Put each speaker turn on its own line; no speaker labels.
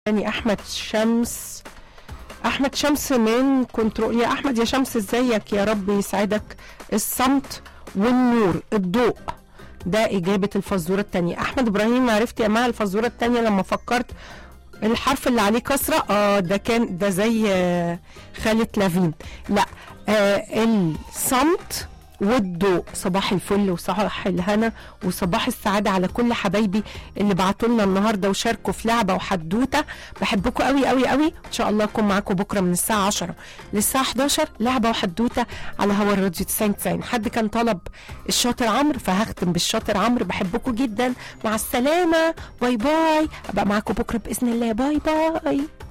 تاني احمد شمس احمد شمس من كنترول يا احمد يا شمس ازيك يا رب يسعدك الصمت والنور الضوء ده اجابه الفزوره التانية احمد ابراهيم عرفت يا جماعه الفزوره التانية لما فكرت الحرف اللي عليه كسره اه ده كان ده زي آه، خالة لافين لا آه الصمت والضوء صباح الفل وصباح الهنا وصباح السعادة على كل حبايبي اللي بعتوا لنا النهارده وشاركوا في لعبة وحدوتة بحبكم قوي قوي قوي ان شاء الله اكون معاكم بكرة من الساعة 10 للساعة 11 لعبة وحدوتة على هوا الراديو 90 90 حد كان طلب الشاطر عمرو فهختم بالشاطر عمرو بحبكم جدا مع السلامة باي باي ابقى معاكم بكرة بإذن الله باي باي